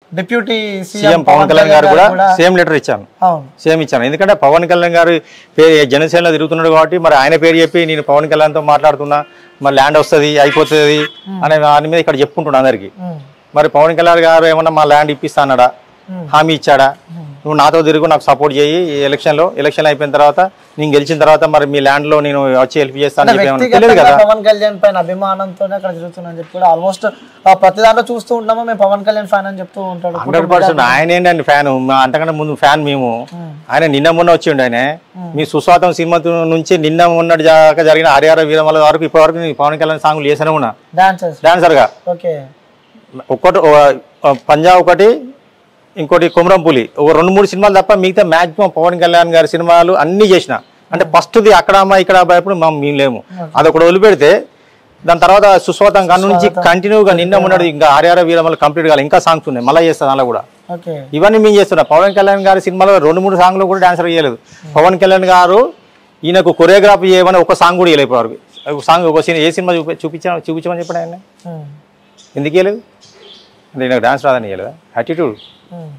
Deputy CM Pawan Kalyan గారు కూడా same letter ఇచ్చాను అవును సేమ్ ఇచ్చాను ఎందుకంటే పవన్ కళ్యాణ్ గారు పేరు జనసేనలో తిరుగుతున్నాడు కాబట్టి మరి ఆయన పేరు చెప్పి నేను పవన్ కళ్యాణ్తో మాట్లాడుతున్నా మరి ల్యాండ్ వస్తుంది అయిపోతుంది అనే దాని మీద ఇక్కడ చెప్పుకుంటున్నా అందరికి ఉమ్, మరి పవన్ కళ్యాణ్ గారు ఏమన్నా మా ల్యాండ్ ఇప్పిస్తా అన్నాడా Hmm. హామీ ఇచ్చాడా నువ్వు నాతో తిరుగు నాకు సపోర్ట్ చేయి ఈ ఎలక్షన్లో ఎలక్షన్ అయిపోయిన తర్వాత నేను గెలిచిన తర్వాత మరి మీ ల్యాండ్లో నేను వచ్చి హెల్ప్ చేస్తాను చెప్పి ఏమన్నా తెలియదు వ్యక్తిగతంగా కదా పవన్ కళ్యాణ్ పైన అభిమానంతోనే అక్కడ తిరుగుతున్నాను చెప్పి కూడా ఆల్మోస్ట్ ప్రతి దాంట్లో చూస్తూ ఉంటాము మేము పవన్ కళ్యాణ్ ఫ్యాన్ అని చెప్తూ ఉంటాడు హండ్రెడ్ పర్సెంట్ ఆయన ఏంటండి ఫ్యాన్ అంతకంటే ముందు ఫ్యాన్ మేము ఆయన నిన్న మొన్న వచ్చిండు ఆయన మీ సుస్వాతం సినిమా నుంచి నిన్న మొన్నటి దాకా జరిగిన హరిహర వీరమల వరకు ఇప్పటి వరకు నేను పవన్ కళ్యాణ్ సాంగ్లు చేస్తూనే ఉన్నా డాన్సర్స్ డాన్సర్గా ఓకే ఒక్కటి ఓ- పంజాబ్ ఒకటి ఇంకోటి కుమరంపులి ఒక రెండు మూడు సినిమాలు తప్ప మిగతా మాక్సిమం పవన్ కళ్యాణ్ గారి సినిమాలు అన్నీ చేసిన అంటే ఫస్ట్ది అక్కడ అమ్మ ఇక్కడ అబ్బాయి అప్పుడు మేము మేము లేము అదొకటి వదిలిపెడితే దాని తర్వాత సుస్వాతం కన్ను నుంచి కంటిన్యూగా నిన్న ఉన్నది ఇంకా హరిహర వీరమల కంప్లీట్ కావాలి ఇంకా సాంగ్స్ ఉన్నాయి మళ్ళీ చేస్తాను అలా కూడా ఓకే ఇవన్నీ మేము చేస్తున్నాం పవన్ కళ్యాణ్ గారి సినిమాలో రెండు మూడు సాంగ్లు కూడా డాన్సర్ చేయలేదు పవన్ కళ్యాణ్ గారు ఈయనకు కొరియోగ్రఫీ చేయమని ఒక సాంగ్ కూడా చేయలేదు ఇప్పటివరకు ఒక సాంగ్ ఒక సినిమా ఏ సినిమా చూపి చూపించా చూపించమని చెప్పాడు ఆయన ఉమ్, ఎందుకు చేయలేదు అంటే నాకు డాన్స్ రాదని చేయలేదా యాటిట్యూడ్ ఉమ్,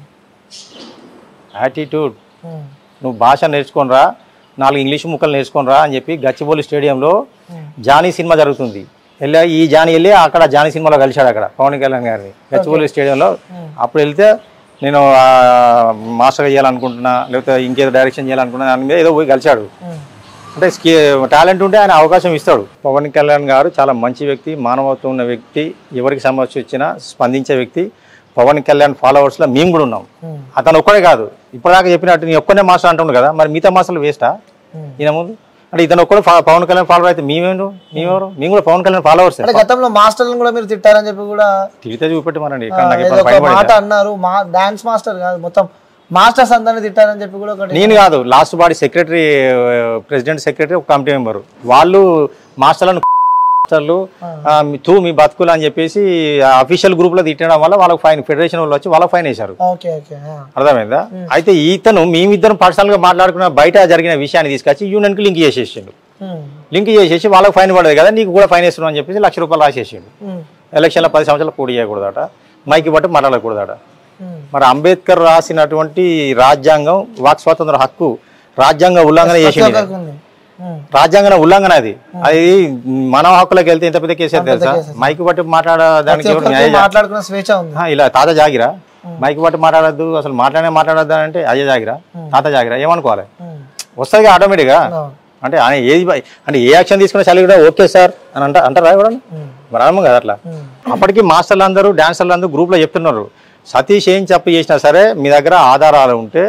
యాటిట్యూడ్ ఉమ్, నువ్వు భాష నేర్చుకోనరా నాలుగు ఇంగ్లీష్ ముక్కలు నేర్చుకోనరా అని చెప్పి గచ్చిబౌలి స్టేడియంలో జానీ సినిమా జరుగుతుంది వెళ్ళా ఈ జానీ వెళ్ళి అక్కడ జానీ సినిమాలో కలిశాడు అక్కడ పవన్ కళ్యాణ్ గారిని గచ్చిబౌలి స్టేడియంలో అప్పుడు వెళ్తే నేను ఆ, మాస్టర్గా చేయాలనుకుంటున్నా లేకపోతే ఇంకేదో డైరెక్షన్ చేయాలనుకున్నా దాని మీద ఏదో పోయి కలిశాడు ఉమ్, అంటే స్కి టాలెంట్ ఉంటే ఆయన అవకాశం ఇస్తాడు పవన్ కళ్యాణ్ గారు చాలా మంచి వ్యక్తి మానవత్వం ఉన్న వ్యక్తి ఎవరికి సమస్య వచ్చినా స్పందించే వ్యక్తి పవన్ కళ్యాణ్ ఫాలోవర్స్లో మేము కూడా ఉన్నాం ఉమ్, అతను ఒక్కడే కాదు ఇప్పటిదాకా చెప్పినట్టు నీ ఒక్కనే మాస్టర్ అంటుండు కదా మరి మిగతా మాస్టర్లు వేస్టా ఉమ్. ఈయన ముందు అంటే ఇతను ఒక్కడే ఫా- పవన్ కళ్యాణ్ ఫాలోవర్ అయితే మేమేండు మేమెవరు మేము కూడా పవన్ కళ్యాణ్ ఫాలోవర్స్ అంటే గతంలో మాస్టర్లను కూడా మీరు తిట్టారని చెప్పి కూడా తిరిగితే చూపెట్టమనండి ఇక్కడ నాకు ఏదో ఇప్పుడు ఒక పైన మాట పడిందా? అన్నారు మా డాన్స్ మాస్టర్ కాదు మొత్తం మాస్టర్స్ అందరిని తిట్టారని చెప్పి కూడా ఒకటి నేను కాదు last body secretary president secretary ఒక కమిటీ మెంబర్ వాళ్ళు మాస్టర్లను మాస్టర్లు ఆ, మీ- తూ మీ బతుకులు అని చెప్పేసి అఫీషియల్ గ్రూప్ లో తిట్టడం వల్ల వాళ్ళకి ఫైన్ ఫెడరేషన్ వాళ్ళు వచ్చి వాళ్ళకి ఫైన్ వేశారు ఓకే ఓకే ఆ. అర్థమైందా అయితే ఇతను మేమిద్దరం పర్సనల్ గా మాట్లాడుకున్న బయట జరిగిన విషయాన్ని తీసుకొచ్చి యూనియన్ కి లింక్ చేసేసిండు ఉమ్, లింక్ చేసేసి వాళ్ళకి ఫైన్ పడదు కదా నీకు కూడా ఫైన్ వేస్తున్నాం అని చెప్పేసి లక్ష రూపాయలు రాసేసిండు ఉమ్, ఎలక్షన్లో పది సంవత్సరాలు పోటీ చేయకూడదట మైకి బట్టి మాట్లాడకూడదట ఉమ్. మరి అంబేద్కర్ రాసినటువంటి రాజ్యాంగం వాక్ స్వాతంత్ర హక్కు రాజ్యాంగ ఉల్లంఘన చేసింది ఒకరికి ఉంది. ఉమ్, రాజ్యాంగం ఉల్లంఘన అది అది మానవ హక్కులకు వెళ్తే ఎంత పెద్ద కేసు తెలుసా మైకి బట్టి మాట్లాడడానికి ఎవరు ఒకరికి న్యాయ మాట్లాడుకునే స్వేచ్ఛ ఉంది ఆ, ఇలా తాత జాగిరా మైకి బట్టి మాట్లాడద్దు అసలు మాట్లాడే మాట్లాడద్దు అంటే అయ్యే జాగిరా తాత జాగిరా ఏమనుకోవాలి ఉమ్, వస్తుంది ఆటోమేటిక్గా అవును. అంటే ఆయన ఏది బ- అంటే ఏ యాక్షన్ తీసుకున్నా చలి కూడా ఓకే సార్ అని అంట అంటారా ఎవరన్నా ఉమ్, మరి అనము కదా అట్లా ఉమ్, అప్పటికి మాస్టర్లు అందరూ డాన్సర్లు అందరూ గ్రూప్లో చెప్తున్నారు సతీష్ ఏం చెప్పు చేసినా సరే మీ దగ్గర ఆధారాలు ఉంటే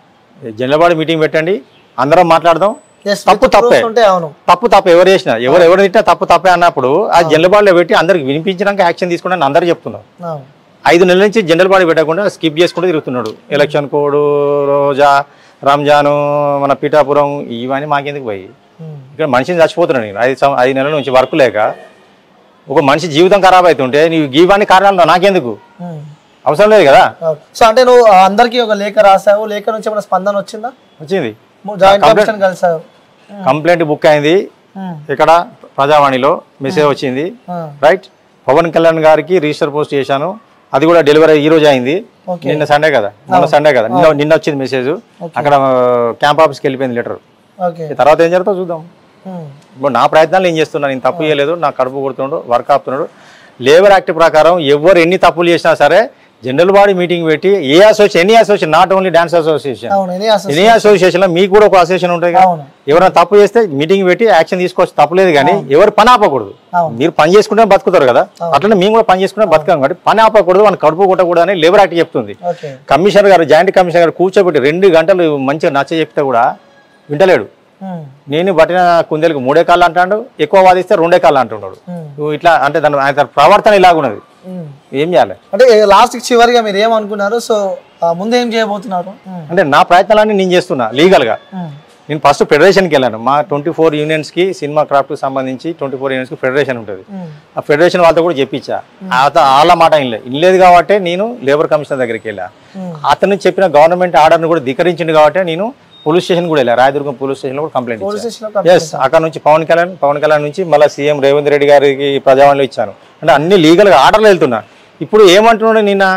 జనరల్ మీటింగ్ పెట్టండి అందరం మాట్లాడదాం Yes, తప్పు with తప్పే proofs ఉంటే అవును తప్పు తప్పు ఎవరు చేసినా ఎవరు ఎవరు తిట్టినా తప్పు తప్పే అన్నప్పుడు ఆ జనరల్ బాడీలో పెట్టి అందరికి వినిపించడానికి యాక్షన్ తీసుకుని అందరూ చెప్తున్నారు అవును ఐదు నెలల నుంచి జనరల్ బాడీ పెట్టకుండా స్కిప్ చేసుకుంటూ తిరుగుతున్నాడు ఎలక్షన్ కోడ్ రోజా రంజాను మన పీఠాపురం ఇవన్నీ మాకెందుకు పోయి ఉమ్, ఇక్కడ మనిషిని చచ్చిపోతున్నాడు నేను ఐదు సం- ఐదు నెలల నుంచి వర్క్ లేక ఒక మనిషి జీవితం ఖరాబ్ అవుతుంటే నీవు గీవాన్ని కారణాలు నాకెందుకు ఉమ్. అవసరం లేదు కదా ఓకే. సో అంటే నువ్వు ఆ, అందరికీ ఒక లేఖ రాసావు లేఖ నుంచి ఏమైనా స్పందన వచ్చిందా వచ్చింది జాయింట్ కమిషన్ కలిసావు కంప్లైంట్ బుక్ అయింది ఉమ్, ఇక్కడ ప్రజావాణిలో మెసేజ్ వచ్చింది ఆ, రైట్ పవన్ కళ్యాణ్ గారికి రిజిస్టర్ పోస్ట్ చేశాను అది కూడా డెలివరీ ఈ రోజు అయింది ఓకే. నిన్న సండే కదా నిన్న సండే కదా నిన్న నిన్న వచ్చింది మెసేజ్ అక్కడ క్యాంప్ ఆఫీస్కి వెళ్ళిపోయింది లెటర్ ఓకే తర్వాత ఏం జరుగుతుందో చూద్దాం ఉమ్, ఇప్పుడు నా ప్రయత్నాలు ఏం చేస్తున్నా నేను తప్పు చేయలేదు నా కడుపు కొడుతున్నాడు వర్క్ ఆపుతున్నాడు లేబర్ యాక్ట్ ప్రకారం ఎవరు ఎన్ని తప్పులు చేసినా సరే జనరల్ బాడీ మీటింగ్ పెట్టి a association any association not only dance association అవును ఎనీ అసలు ఎనీ అసోసియేషన్ లో మీకు కూడా ఒక అసోసియేషన్ ఉంటుంది కదా అవును ఎవరైనా తప్పు చేస్తే మీటింగ్ పెట్టి యాక్షన్ తీసుకోవచ్చు తప్పులేదు కానీ ఎవరు పని ఆపకూడదు అవును. మీరు పని చేసుకుంటే బతుకుతారు కదా అట్లనే మేము కూడా పని చేసుకుంటే బతకాం కాబట్టి పని ఆపకూడదు మన కడుపు కొట్టకూడదు అని లేబర్ యాక్ట్ చెప్తుంది ఓకే కమిషనర్ గారు జాయింట్ కమిషనర్ గారు కూర్చోబెట్టి రెండు గంటలు మంచిగా నచ్చ చెప్తే కూడా వింటలేడు ఉమ్, నేను పట్టిన కుందేలకు మూడే కాళ్ళు అంటాడు ఎక్కువ వాదిస్తే రెండే కాళ్ళు అంటున్నాడు ఉమ్, నువ్వు ఇట్లా అంటే దాని ఆయన ప్రవర్తన ఇలాగున్నది ఉమ్. ఏం చేయాలి అంటే లాస్ట్ చివరిగా మీరు ఏమనుకున్నారు సో ఆ, ముందు ఏం చేయబోతున్నారు ఉమ్, అంటే నా ప్రయత్నాలన్నీ నేను చేస్తున్నా లీగల్గా ఉమ్, నేను ఫస్ట్ ఫెడరేషన్కి వెళ్ళాను మా ట్వంటీ ఫోర్ యూనియన్స్కి సినిమా క్రాఫ్ట్కి సంబంధించి ట్వంటీ ఫోర్ యూనియన్స్కి ఫెడరేషన్ ఉంటుంది ఉమ్, ఆ ఫెడరేషన్ వాళ్ళతో కూడా చెప్పించా అత వాళ్ళ మాట ఇనలే ఇనలేదు కాబట్టి నేను లేబర్ కమిషనర్ దగ్గరికి వెళ్ళా ఉమ్. అతను చెప్పిన గవర్నమెంట్ ఆర్డర్ని కూడా ధిక్కరించింది కాబట్టి నేను పోలీస్ స్టేషన్ కూడా వెళ్ళా రాయదుర్గం పోలీస్ స్టేషన్లో కూడా కంప్లైంట్ పోలీస్ ఇచ్చాను స్టేషన్లో కంప్లైంట్ ఎస్ అక్కడ నుంచి పవన్ కళ్యాణ్ పవన్ కళ్యాణ్ నుంచి మళ్ళీ సీఎం రేవంత్ రెడ్డి గారికి ప్రజావాణిలో ఇచ్చాను అంటే అన్ని లీగల్గా ఆర్డర్లు వెళ్తున్నా ఇప్పుడు ఏమంటున్నాడు నిన్న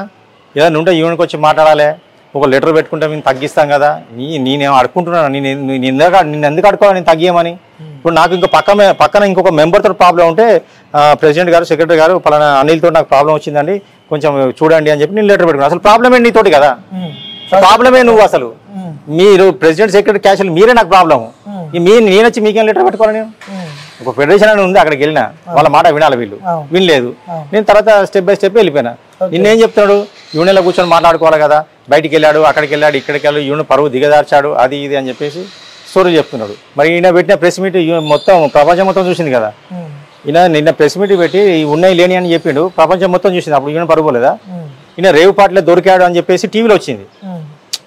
ఏదైనా ఉంటే యూనియన్కి వచ్చి మాట్లాడాలి ఒక లెటర్ పెట్టుకుంటే మేము తగ్గిస్తాం కదా నీ నేనేం అడుకుంటున్నాను నేను నేను ఎందుకు నేను ఎందుకు అడుకోవాలి నేను తగ్గియమని ఇప్పుడు నాకు ఇంకా పక్క పక్కన ఇంకొక మెంబర్తో ప్రాబ్లం ఉంటే ప్రెసిడెంట్ గారు సెక్రటరీ గారు పలానా అనిల్తో నాకు ప్రాబ్లం వచ్చిందండి కొంచెం చూడండి అని చెప్పి నేను లెటర్ పెట్టుకున్నాను అసలు ప్రాబ్లమే నీతోటి కదా ఉమ్, ప్రాబ్లమే నువ్వు అసలు ఉమ్, మీరు ప్రెసిడెంట్ సెక్రటరీ క్యాష్ మీరే నాకు ప్రాబ్లం ఉమ్, మీ నేను వచ్చి మీకేం లెటర్ పెట్టుకోవాలి నేను ఉమ్, ఒక ఫెడరేషన్ అని ఉంది అక్కడికి వెళ్ళినా వాళ్ళ మాట వినాలి వీళ్ళు అవును. వినలేదు అవును. నేను తర్వాత స్టెప్ బై స్టెప్ వెళ్ళిపోయినా నిన్నేం చెప్తాడు యూనియన్లో కూర్చొని మాట్లాడుకోవాలి కదా బయటికి వెళ్ళాడు అక్కడికి వెళ్ళాడు ఇక్కడికి వెళ్ళాడు యూనియన్ పరువు దిగదార్చాడు అది ఇది అని చెప్పేసి స్టోరీ చెప్తున్నాడు మరి ఈయన పెట్టిన ప్రెస్ మీట్ మొత్తం ప్రపంచం మొత్తం చూసింది కదా ఉమ్, ఈయన నిన్న ప్రెస్ మీట్ పెట్టి ఈ ఉన్నాయి లేని అని చెప్పిండు ప్రపంచం మొత్తం చూసింది అప్పుడు యూనియన్ పరువు లేదా ఉమ్, ఈయన రేవు పాటలో దొరికాడు అని చెప్పేసి టీవీలో వచ్చింది ఉమ్,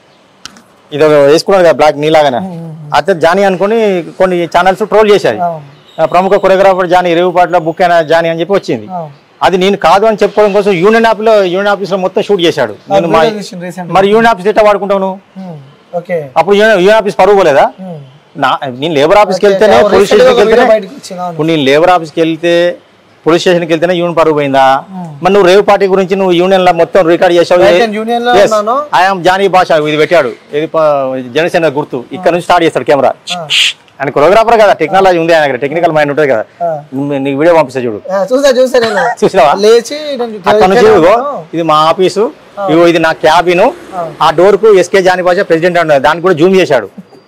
ఇది ఒక వేసుకున్నాడు కదా బ్లాక్ నీలాగానే ఉమ్, అతను జానీ అనుకుని కొన్ని ఛానల్స్ ట్రోల్ చేశాయి అవును ఆ ప్రముఖ కొరియోగ్రాఫర్ జానీ రేవుపాట్లో బుక్ అయిన జానీ అని చెప్పి వచ్చింది అవును అది నేను కాదు అని చెప్పుకోవడం కోసం యూనియన్ యాప్ లో యూనియన్ ఆఫీస్ లో మొత్తం షూట్ చేశాడు నేను మా రీసెంట్ మరి యూనియన్ ఆఫీస్ ఎట్లా వాడుకుంటావు నువ్వు ఓకే అప్పుడు యూనియన్ యూనియన్ ఆఫీస్ పరువు పోలేదా ఉమ్. నా నేను లేబర్ ఆఫీస్కి వెళ్తేనే recent పోలీస్ గా ఒక స్టేషన్కి వీడియో వెళ్తేనే బయటకు వచ్చింది అవును ఇప్పుడు నేను లేబర్ ఆఫీస్కి వెళ్తే పోలీస్ స్టేషన్కి వెళ్తేనే యూనియన్ పరువు పోయిందా మరి నువ్వు రేవు పార్టీ గురించి నువ్వు యూనియన్ లో మొత్తం రికార్డ్ చేసావు నేను యూనియన్ లో ఉన్నాను ఐఎమ్ జానీ భాష ఇది పెట్టాడు ఇది ప- జనసేన గుర్తు ఇక్కడ నుంచి స్టార్ట్ చేస్తాడు కెమెరా ఆయన కొరియోగ్రాఫర్ కదా టెక్నాలజీ ఉంది ఆయన టెక్నికల్ మైండ్ ఉంటుంది కదా ఆ. నువ్వు- నీకు వీడియో పంపిస్తా చూడు ఆ, చూసా చూసా నేను చూసినావా లేచి నేను అక్కడ నుంచి ఇక్కడ ఇగో ఉన్నాను. ఇది మా ఆఫీసు ఇగో ఇది నా క్యాబిన్ ఆ డోర్ కు ఎస్కే జానీ భాష ప్రెసిడెంట్ అన్నాడు దానికి కూడా జూమ్ చేశాడు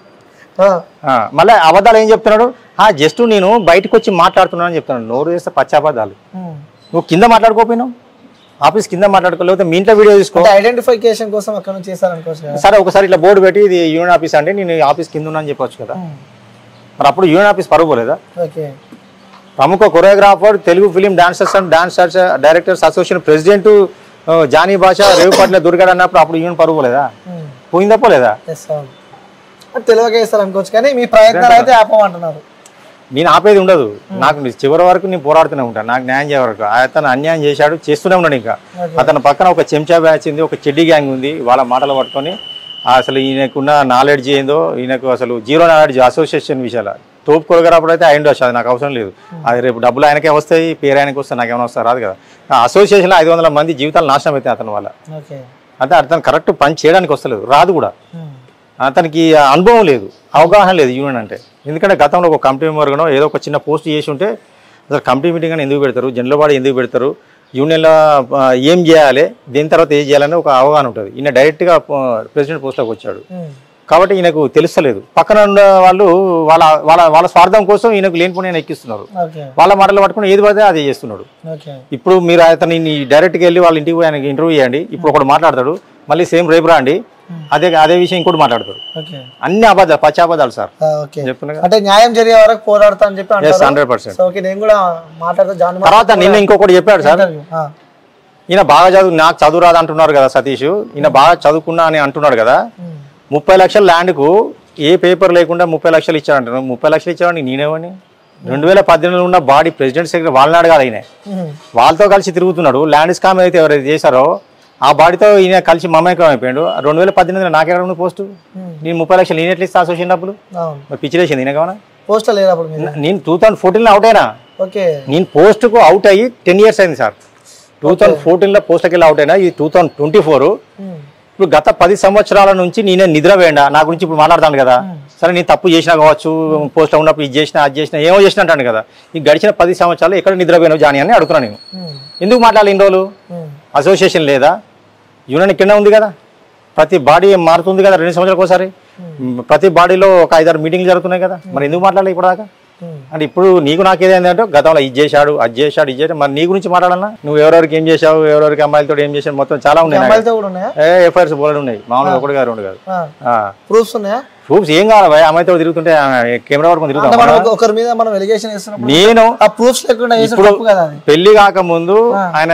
ఆ, ఆ, మళ్ళీ అబద్ధాలు ఏం చెప్తున్నాడు ఆ జస్ట్ నేను బయటకు వచ్చి మాట్లాడుతున్నాను అని చెప్తున్నాను నోరు చేస్తే పచ్చి అబద్ధాలు ఉమ్. నువ్వు కింద మాట్లాడుకోపోయినావు ఆఫీస్ కింద మాట్లాడుకోలేకపోతే మీ ఇంట్లో వీడియో తీసుకో అంటే ఐడెంటిఫికేషన్ కోసం అక్కడ నుంచి చేశారనుకోవచ్చు కదా సరే ఒకసారి ఇట్లా బోర్డు పెట్టి ఇది యూనియన్ ఆఫీస్ అంటే నేను ఈ ఆఫీస్ కింద ఉన్నా అని చెప్పొచ్చు కదా ఉమ్. మరి అప్పుడు యూనియన్ ఆఫీస్ పరుగు పోలేదా ఓకే ప్రముఖ choreographer Telugu film dancers and dance directors association president Jani Basha Revupatla దుర్గాడు అన్నప్పుడు అప్పుడు యూనియన్ పరుగు పోలేదా ఉమ్. పోయిందా పోలేదా ఎస్ అవును అంటే తెలియక వేస్తారు అనుకోవచ్చు కానీ మీ ప్రయత్నాలు అయితే ఆపమంటున్నారు నేను ఆపేది ఉండదు నాకు నీ చివరి వరకు నేను పోరాడుతూనే ఉంటాను నాకు న్యాయం చేయ వరకు అతను అన్యాయం చేశాడు చేస్తూనే ఉన్నాడు ఇంకా Okay. అతని పక్కన ఒక చెంచా బ్యాచ్ ఉంది ఒక చెడ్డి గ్యాంగ్ ఉంది వాళ్ళ మాటలు పట్టుకొని అసలు ఈయనకున్న నాలెడ్జ్ ఏందో ఈయనకు అసలు జీరో నాలెడ్జ్ అసోసియేషన్ విషయాల తోపు కొరగరాపుడు అయితే అయిండు అది నాకు అవసరం లేదు అది రేపు డబ్బులు ఆయనకే వస్తాయి పేరు ఆయనకి వస్తాయి నాకేమైనా వస్తాయి రాదు కదా ఆ అసోసియేషన్లో ఐదు వందల మంది జీవితాలు నాశనం అవుతాయి అతని వల్ల ఓకే అంటే అతను కరెక్ట్ పని చేయడానికి వస్తలేదు రాదు కూడా ఉమ్. అతనికి ఆ అనుభవం లేదు అవగాహన లేదు యూనియన్ అంటే ఎందుకంటే గతంలో ఒక కమిటీ మెంబర్గానో ఏదో ఒక చిన్న పోస్ట్ చేసి ఉంటే అసలు కమిటీ మీటింగ్ అని ఎందుకు పెడతారు జనరల్ బాడీ ఎందుకు పెడతారు యూనియన్లో ఆ, ఏం చేయాలి దీని తర్వాత ఏం చేయాలని ఒక అవగాహన ఉంటుంది ఈయన డైరెక్ట్గా ప్రెసిడెంట్ పోస్ట్లోకి వచ్చాడు ఉమ్. కాబట్టి ఈయనకు తెలుస్తలేదు పక్కన ఉన్న వాళ్ళు వాళ్ళ వాళ్ళ వాళ్ళ స్వార్థం కోసం ఈయనకు లేనిపోయిన ఈయన ఎక్కిస్తున్నారు ఓకే వాళ్ళ మాటలు పట్టుకుని ఏది పడితే అదే చేస్తున్నాడు ఓకే ఇప్పుడు మీరు అతన్ని డైరెక్ట్గా వెళ్ళి వాళ్ళ ఇంటికి పోయి ఆయనకి ఇంటర్వ్యూ చేయండి ఇప్పుడు ఒకటి మాట్లాడతాడు మళ్ళీ సేమ్ రేపు రండి అదే అదే విషయం ఇంకోటి మాట్లాడతాడు ఓకే అన్ని అబద్ధాలు పచ్చి అబద్ధాలు సార్ ఆ, ఓకే చెప్తున్నా అంటే న్యాయం జరిగే వరకు పోరాడతా అని చెప్పి ఎస్ అంటారు హండ్రెడ్ పర్సెంట్ సో ఓకే నేను కూడా మాట్లాడుతూ జాన్ తర్వాత నిన్న ఇంకొకటి చెప్పాడు సార్ ఇంటర్వ్యూ ఆ, ఈయన బాగా చదువు నాకు చదువు రాదు అంటున్నారు కదా సతీష్ ఈయన బాగా చదువుకున్నా అని అంటున్నాడు కదా ఉమ్. ముప్పై లక్షల ల్యాండ్కు ఏ పేపర్ లేకుండా ముప్పై లక్షలు ఇచ్చాడంటారు ముప్పై లక్షలు ఇచ్చాడని నేనేమని రెండు వేల పద్దెనిమిదిలో ఉన్న బాడీ ప్రెసిడెంట్ సెక్రటరీ వాళ్ళని అడగాలి ఆయన ఉమ్. వాళ్ళతో కలిసి తిరుగుతున్నాడు ల్యాండ్ స్కామ్ అయితే ఎవరైతే చేశారో ఆ బాడీతో ఈయన కలిసి మమేకం అయిపోయాడు రెండు వేల పద్దెనిమిదిలో నాకెక్కడ ఉంది పోస్టు ఉమ్. నేను ముప్పై లక్షలు నేను ఎట్లా ఇస్తా అసోసియేషన్ డబ్బులు అవును మరి పిచ్చిలేసింది ఈయన కావనా పోస్టర్ లేదు అప్పుడు మీరు నేను టూ థౌసండ్ ఫోర్టీన్లో అవుట్ అయినా ఓకే నేను పోస్ట్కు అవుట్ అయ్యి టెన్ ఇయర్స్ అయింది సార్ టూ థౌసండ్ ఫోర్టీన్లో పోస్ట్కి వెళ్ళి అవుట్ అయినా ఇది two thousand twenty four um. ఇప్పుడు గత పది సంవత్సరాల నుంచి నేనే నిద్ర వేయండా నా గురించి ఇప్పుడు మాట్లాడతాను కదా సరే నేను తప్పు చేసినా కావచ్చు పోస్ట్లో ఉన్నప్పుడు ఇది చేసినా అది చేసినా ఏమో చేసినా అంటాను కదా ఈ గడిచిన పది సంవత్సరాలు ఎక్కడ నిద్రపోయినావు జాని అని అడుగుతున్నాను నేను ఉమ్. ఎందుకు మాట్లాడాలి ఇన్ని రోజులు ఉమ్. అసోసియేషన్ లేదా యూనియన్ ఇక్కడనే ఉంది కదా ప్రతి బాడీ మారుతుంది కదా రెండు సంవత్సరాలకు ఒకసారి ప్రతి బాడీలో ఒక ఐదారు మీటింగ్లు జరుగుతున్నాయి కదా మరి ఎందుకు మాట్లాడాలి ఇప్పటిదాకా ఉమ్. అంటే ఇప్పుడు నీకు నాకు ఏదైందంటే గతంలో ఇది చేశాడు అది చేశాడు ఇది చేశాడు మరి నీ గురించి మాట్లాడాలన్నా నువ్వు ఎవరెవరికి ఏం చేశావు ఎవరెవరికి అమ్మాయిలతో ఏం చేశావు మొత్తం చాలా ఉన్నాయి నా అమ్మాయిలతో కూడా ఉన్నాయా ఏ ఎఫ్ఐఆర్స్ బోలెడు ఉన్నాయి మామూలుగా ఒకటి కాదు రెండు కాదు ప్రూఫ్స్ ఉన్నాయా ప్రూఫ్స్ ఏం కావాలి భయ్ అమ్మాయితో తిరుగుతుంటే ఆ, కెమెరా పట్టుకొని అంటే తిరుగుతాం మనం ఒక- ఒకరి మీద మనం ఎలిగేషన్ ఇస్తున్నప్పుడు నేను ఆ ప్రూఫ్స్ లేకుండా వేసిన ఇప్పుడు తప్పు కదా అది పెళ్లి కాకముందు ఆయన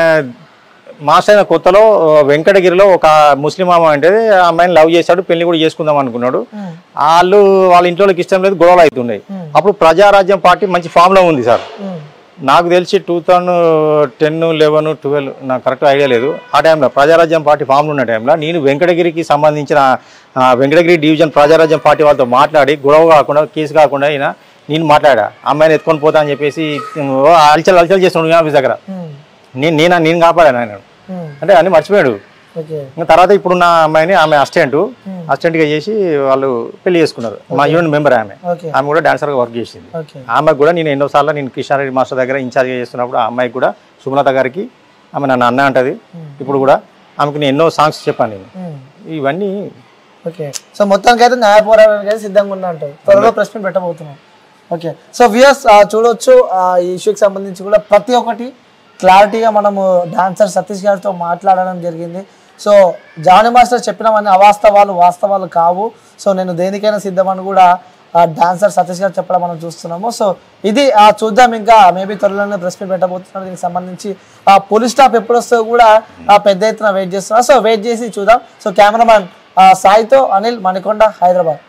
మాస్టర్ అయిన కొత్తలో ఆ, వెంకటగిరిలో ఒక ముస్లిం అమ్మ అంటే ఆ అమ్మాయిని లవ్ చేశాడు పెళ్లి కూడా చేసుకుందాం అనుకున్నాడు ఉమ్. వాళ్ళు వాళ్ళ ఇంట్లోకి ఇష్టం లేదు గొడవలు అవుతున్నాయి ఉమ్. అప్పుడు ప్రజారాజ్యం పార్టీ మంచి ఫామ్ లో ఉంది సార్ ఉమ్. నాకు తెలిసి two thousand ten eleven twelve నాకు కరెక్ట్ ఐడియా లేదు ఆ టైంలో ప్రజారాజ్యం పార్టీ ఫామ్లో ఉన్న టైంలో నేను వెంకటగిరికి సంబంధించిన ఆ, వెంకటగిరి డివిజన్ ప్రజారాజ్యం పార్టీ వాళ్ళతో మాట్లాడి గొడవ కాకుండా కేసు కాకుండా అయినా నేను మాట్లాడా అమ్మాయిని ఎత్తుకొని పోతా అని చెప్పేసి ఓ అలచల్ అలచల్ చేస్తున్నాడు ఆఫీస్ దగ్గర ఉమ్. నేను నేను నేను కాపాడాను ఆయన ఉమ్. అంటే అన్ని మర్చిపోయాడు ఓకే ఇంకా తర్వాత ఇప్పుడున్న అమ్మాయిని ఆమె అసిస్టెంట్ అసిస్టెంట్ గా చేసి వాళ్ళు పెళ్లి చేసుకున్నారు మా యూనియన్ మెంబర్ ఆమె ఓకే ఆమె కూడా డాన్సర్ గా వర్క్ చేసింది ఓకే ఆమెకు కూడా నేను ఎన్నోసార్లు నేను కిషారెడ్డి మాస్టర్ దగ్గర ఇన్ఛార్జ్ చేస్తున్నప్పుడు ఆ అమ్మాయికి కూడా సుమలత గారికి ఆమె నన్ను అన్న అంటది ఇప్పుడు కూడా ఆమెకు నేను ఎన్నో సాంగ్స్ చెప్పాను నేను ఉమ్. ఇవన్నీ ఓకే సో మొత్తానికి అయితే న్యాయ పోరాటానికి అయితే సిద్ధంగా ఉన్నా అంటారు త్వరలో ప్రెస్ మీట్ పెట్టబోతున్నాం ఓకే సో వ్యూయర్స్ చూడొచ్చు ఆ, ఈ ఇష్యూకి సంబంధించి కూడా ప్రతి ఒక్కటి క్లారిటీగా మనము డాన్సర్ సతీష్ గారితో మాట్లాడడం జరిగింది సో జానీ మాస్టర్ చెప్పినవన్నీ అవాస్తవాలు వాస్తవాలు కావు సో నేను దేనికైనా సిద్ధమని కూడా డాన్సర్ సతీష్ గారు చెప్పడం మనం చూస్తున్నాము సో ఇది ఆ చూద్దాం ఇంకా మేబీ త్వరలోనే ప్రెస్ మీట్ పెట్టబోతున్నారు దీనికి సంబంధించి ఆ పోలీస్ స్టాఫ్ ఎప్పుడు వస్తుందో కూడా ఆ, పెద్ద ఎత్తున వెయిట్ చేస్తున్నారు సో వెయిట్ చేసి చూద్దాం సో కెమెరామ్యాన్ సాయితో అనిల్ మణికొండ హైదరాబాద్